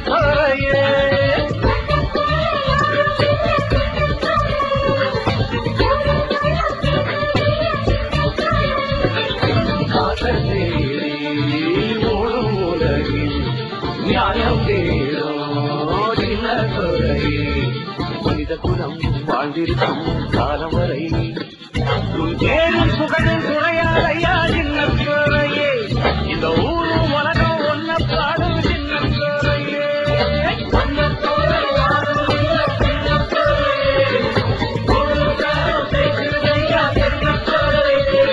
துறையே ஓடும் உலகில் நியாயம் தேடோ சின்ன துறையே மனித குலம் வாழ்ந்திருக்கும் காலம் வரை உன் பேரும் புகழும் துறையாதையா சின்ன துறையே இந்த ஊரும் உலகம் ஒன்ன பாடும் சின்ன துறையே ஒன்ன துறை யாரும் இல்ல சின்ன துறையே ஒரு காலம் சேர்க்குதையா சின்ன துறையே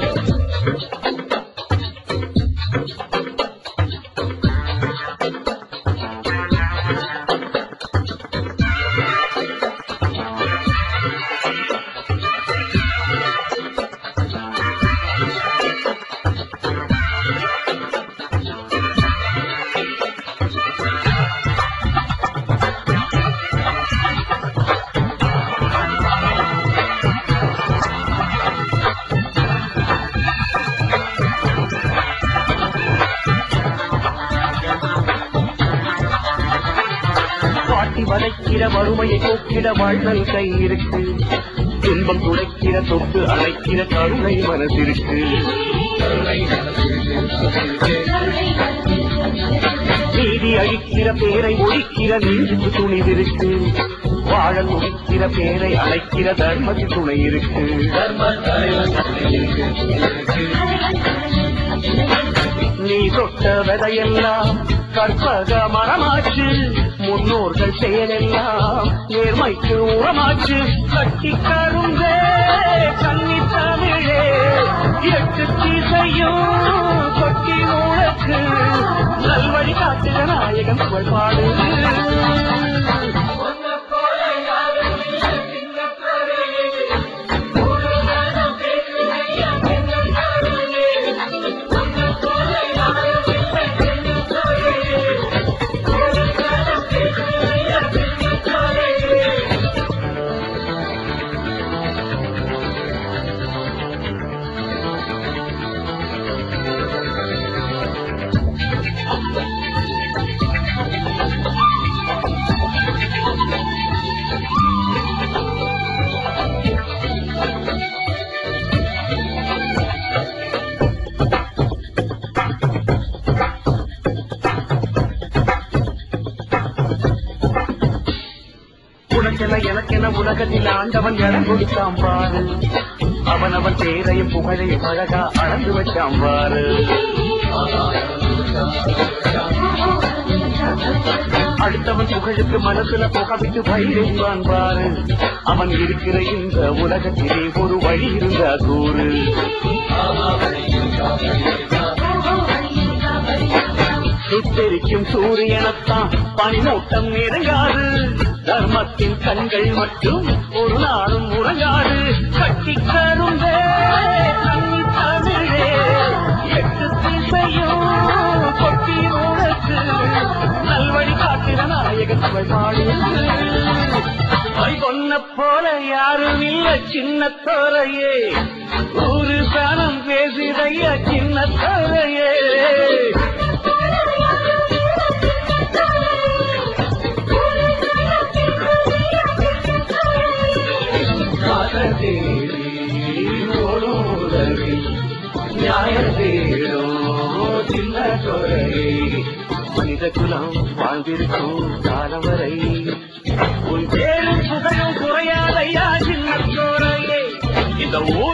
பாட்டி வளைக்கிற வறுமையை போக்கிட வாழ்தல் கை இருக்கு துன்பம் துடைக்கிற தொட்டு அழைக்கிற கருணை மனசிருக்கு நீதி அழிக்கிற பேரை ஒழிக்கிற நீதிக்கு துணிவிருக்கு வாழ துடிக்கிற பேரை அழைக்கிற தர்மத்து துணை இருக்கு நீ தொட்ட விதையெல்லாம் கற்பக மரமாச்சு முன்னோர்கள் செயலெல்லாம் நேர்மைக்கு உரமாச்சு கட்டி கருந்தே கன்னி தமிழே எட்டு திசையும் கொட்டி முழக்கு நல்வழி காட்டுக நாயகன் புகழ் பாடு உனக்கென எனக்கென உலகத்தில் ஆண்டவன் இடம் கொடுத்தான் பாரு அவன் அவன் பேரையும் புகழையும் அழகா அளந்து வச்சான் பாரு அடுத்தவன் புகழுக்கு மனசுல புகவிட்டு பயிரிடுவான் பாரு அவன் இருக்கிற இந்த உலகத்திலே ஒரு வழி இருந்தா கூறு சுத்தரிக்கும் சூரியனத்தான் பனிமூட்டம் நெருங்காது தர்மத்தின் கண்கள் மட்டும் ஒரு நாளும் உறங்காது கட்டி கருந்தே கண்ணி தமிழே எட்டு திசையும் கொட்டி உனக்கு நல்வழி காட்டின நாயகன் அவள் பாடு சொன்ன போல யாரும் இல்ல சின்ன தோரையே ஒரு சனம் பேசுதையா சின்ன தோரையே மனித குலம் வாழ்ந்திருக்கும் காலம் வரை உன் பேரும் புகழும் குறையாதையா சின்ன சோரையே இந்த ஊர்